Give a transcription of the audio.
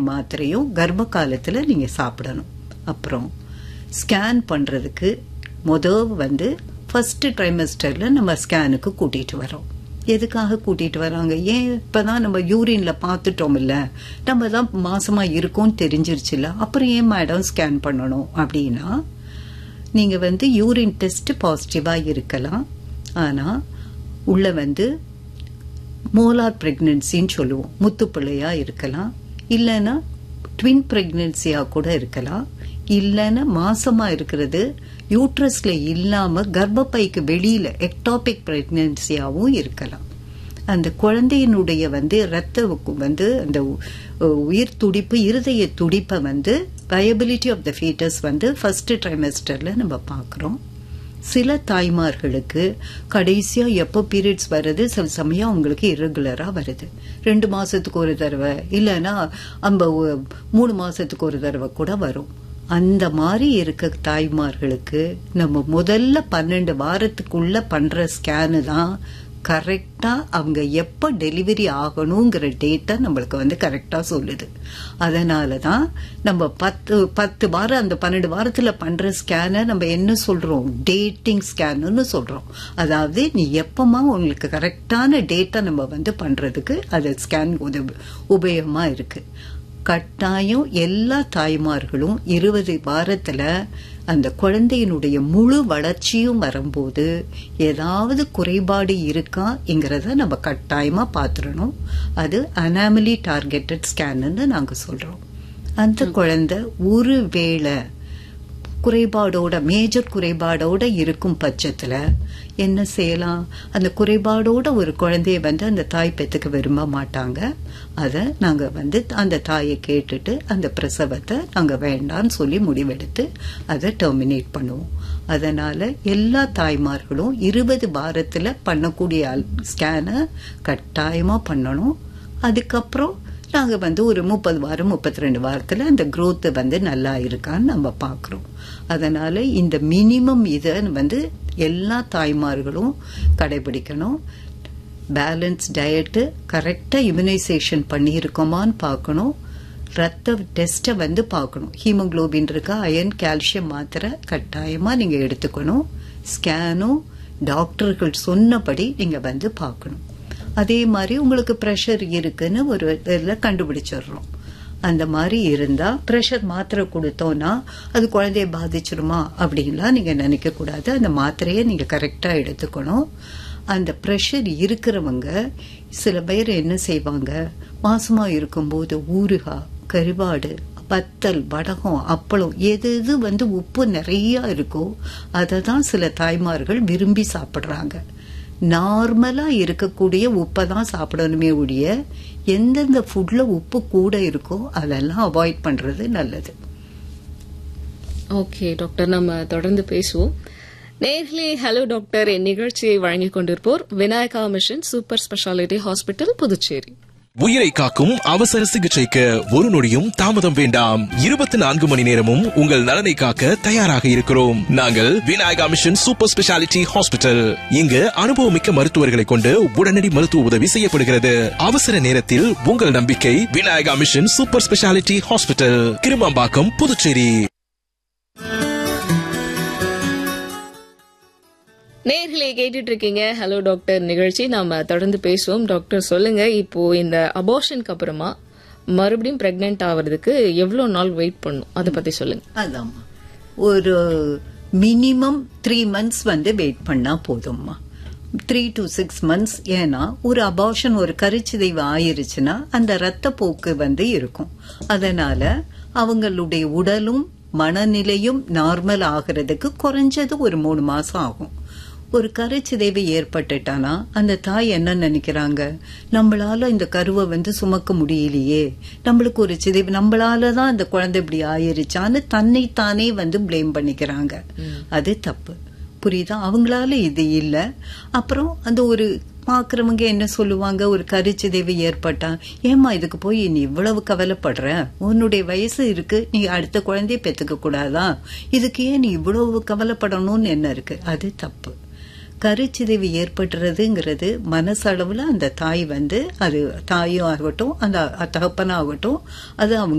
calcium மாத்திரையும் கர்ப்ப காலத்துல நீங்க சாப்பிடணும் அப்புறம் ஸ்கேன் பண்றதுக்கு முத வந்து ஃபர்ஸ்ட் ட்ரைமஸ்டர்ல நம்ம ஸ்கேனுக்கு கூட்டிட்டு வரோம் எதுக்காக கூட்டிட்டு வராங்க ஏன் இப்பதான் நம்ம யூரின்ல பார்த்துட்டோம் இல்ல நம்ம தான் மாசமா இருக்கோம்னு தெரிஞ்சிருச்சுல அப்புறம் ஏன் மேடம் ஸ்கேன் பண்ணணும் அப்படின்னா நீங்க வந்து யூரின் டெஸ்ட் பாசிட்டிவா இருக்கலாம் ஆனா உள்ள வந்து மோலார் பிரெக்னன்சின்னு சொல்லுவோம் முத்துப்பிள்ளையா இருக்கலாம் இல்லைன்னா ட்வின் பிரெக்னன்சியா கூட இருக்கலாம் இல்லைன்னா மாசமா இருக்கிறது யூட்ரஸ்ல இல்லாம கர்ப்பப்பைக்கு வெளியில எக்டாபிக் பிரெக்னன்சியாவும் இருக்கலாம் அந்த குழந்தையினுடைய வந்து ரத்த வந்து அந்த உயிர் துடிப்பு இருதய துடிப்பை வந்து வயபிலிட்டி ஆஃப் த ஃபீட்டஸ் வந்து ஃபர்ஸ்ட் ட்ரைமஸ்டர்ல நம்ம பார்க்குறோம் சில தாய்மார்களுக்கு கடைசியா எப்போ பீரியட்ஸ் வருது சில சமயம் அவங்களுக்கு irregular-ஆ வருது ரெண்டு மாசத்துக்கு ஒரு தடவை இல்லைன்னா நம்ம மூணு மாசத்துக்கு ஒரு தடவை கூட வரும் அந்த மாதிரி இருக்க தாய்மார்களுக்கு நம்ம முதல்ல பன்னெண்டு வாரத்துக்குள்ள பண்ற ஸ்கேனு தான் கரெக்டா அவங்க எப்ப டெலிவரி ஆகணுங்கிற டேட்டா நம்மளுக்கு வந்து கரெக்டா சொல்லுது அதனால தான் நம்ம பத்து பத்து வாரம் அந்த பன்னெண்டு வாரத்துல பண்ற ஸ்கேனை நம்ம என்ன சொல்றோம் டேட்டிங் ஸ்கேனுன்னு சொல்றோம் அதாவது நீ எப்பமா உங்களுக்கு கரெக்டான டேட்டா நம்ம வந்து பண்றதுக்கு அது ஸ்கேன் உதவி உபயோகமா இருக்கு கட்டாயம் எல்லா தாய்மார்களும் இருபது வாரத்துல அந்த குழந்தையினுடைய முழு வளர்ச்சியும் வரும்போது ஏதாவது குறைபாடு இருக்காங்கிறத நம்ம கட்டாயமா பாத்துறணும் அது அனாமலி டார்கெட்டட் ஸ்கேன்னு நாங்க சொல்றோம் அந்த குழந்தை ஒரு வேளை குறைபாடோட மேஜர் குறைபாடோட இருக்கும் பட்சத்துல என்ன செய்யலாம் அந்த குறைபாடோட ஒரு குழந்தைய வந்து அந்த தாய் பெத்துக்க விரும்ப மாட்டாங்க அத நாங்க வந்து அந்த தாயை கேட்டுட்டு அந்த பிரசவத்தை நாங்க வேண்டாம்னு சொல்லி முடிவெடுத்து அதை டெர்மினேட் பண்ணுவோம் அதனால எல்லா தாய்மார்களும் இருபது வாரத்துல பண்ணக்கூடிய ஸ்கேனை கட்டாயமா பண்ணணும் அதுக்கப்புறம் நாங்க வந்து ஒரு முப்பது வாரம் முப்பத்தி ரெண்டு வாரத்துல அந்த growth வந்து நல்லா இருக்கான்னு நம்ம பாக்குறோம் அதனால இந்த மினிமம் இதை வந்து எல்லா தாய்மார்களும் கடைபிடிக்கணும் பேலன்ஸ் டயட்டு கரெக்டா இம்யூனைசேஷன் பண்ணியிருக்கோமான்னு பார்க்கணும் ரத்த டெஸ்ட்டை வந்து பார்க்கணும் ஹீமோகுளோபின் இருக்கா அயன் கால்சியம் மாத்திரை கட்டாயமா நீங்க எடுத்துக்கணும் ஸ்கேனும் டாக்டர்கள் சொன்னபடி நீங்க வந்து பார்க்கணும் அதே மாதிரி உங்களுக்கு ப்ரெஷர் இருக்குன்னு ஒரு இதில் கண்டுபிடிச்சிடுறோம் அந்த மாதிரி இருந்தா ப்ரெஷர் மாத்திரை கொடுத்தோம்னா அது குழந்தைய பாதிச்சிருமா அப்படின்லாம் நீங்க நினைக்க கூடாது அந்த மாத்திரையை நீங்க கரெக்டா எடுத்துக்கணும் அந்த ப்ரெஷர் இருக்கிறவங்க சில பேர் என்ன செய்வாங்க மாசமா இருக்கும்போது ஊறுகாய் கருவாடு வத்தல் வடகம் அப்பளம் எது எது வந்து உப்பு நிறைய இருக்கோ அதை தான் சில தாய்மார்கள் விரும்பி சாப்பிடுறாங்க நார்மலா இருக்கக்கூடிய உப்பை தான் சாப்பிடணுமே ஒழிய எந்தெந்த ஃபுட்ல உப்பு கூட இருக்கோ அதெல்லாம் அவாய்ட் பண்றது நல்லது ஓகே டாக்டர் நம்ம தொடர்ந்து பேசுவோம் நேர்களே ஹலோ டாக்டர் என் நிகழ்ச்சியை வழங்கிக் கொண்டிருப்போர் Vinayaka mission super speciality hospital Puducherry உயிரை காக்கும் அவசர சிகிச்சைக்கு ஒரு நொடியும் தாமதம் வேண்டாம் இருபத்தி நான்கு மணி நேரமும் உங்கள் நலனை காக்க தயாராக இருக்கிறோம் நாங்கள் Vinayaka mission super speciality hospital இங்கு அனுபவமிக்க மருத்துவர்களை கொண்டு உடனடி மருத்துவ உதவி செய்யப்படுகிறது அவசர நேரத்தில் உங்கள் நம்பிக்கை Vinayaka mission super speciality hospital Kirumampakkam Puducherry நேர்களே கேட்டுட்டு இருக்கீங்க ஹலோ டாக்டர் நிகழ்ச்சி நாம தொடர்ந்து பேசுவோம் டாக்டர் சொல்லுங்க இப்போ இந்த அபார்ஷனுக்கு அப்புறமா மறுபடியும் பிரெக்னென்ட் ஆவறதுக்கு எவ்வளவு நாள் வெயிட் பண்ணும் அதை பத்தி சொல்லுங்க அதாம்மா ஒரு மினிமம் த்ரீ மந்த்ஸ் வந்து வெயிட் பண்ணா போதும்மா த்ரீ டு சிக்ஸ் மந்த்ஸ் ஏன்னா ஒரு அபார்ஷன் ஒரு கருச்சிதைவு ஆயிருச்சுன்னா அந்த ரத்த போக்கு வந்து இருக்கும் அதனால அவங்களுடைய உடலும் மனநிலையும் நார்மல் ஆகிறதுக்கு குறைஞ்சது ஒரு மூணு மாசம் ஆகும் ஒரு கருச்சிதைவு ஏற்பட்டுட்டானா அந்த தாய் என்ன நினைக்கிறாங்க நம்மளால இந்த கருவை வந்து சுமக்க முடியலையே நம்மளுக்கு ஒரு சிதைவு நம்மளால தான் அந்த குழந்தை இப்படி ஆயிருச்சான்னு தன்னைத்தானே வந்து ப்ளேம் பண்ணிக்கிறாங்க அது தப்பு புரியுதா அவங்களால இது இல்ல அப்புறம் அந்த ஒரு பாக்குறவங்க என்ன சொல்லுவாங்க ஒரு கருச்சிதைவு ஏற்பட்டா ஏமா இதுக்கு போய் நீ இவ்வளவு கவலைப்படுற உன்னுடைய வயசு இருக்கு நீ அடுத்த குழந்தைய பெத்துக்க கூடாதா இதுக்கு ஏன் நீ இவ்வளவு கவலைப்படணும்னு என்ன இருக்கு அது தப்பு கருச்சிதைவு ஏற்பட்டுறதுங்கிறது மனசளவுல அந்த தாய் வந்து அது தாயும் ஆகட்டும் அந்த தகப்பனாகட்டும் அது அவங்க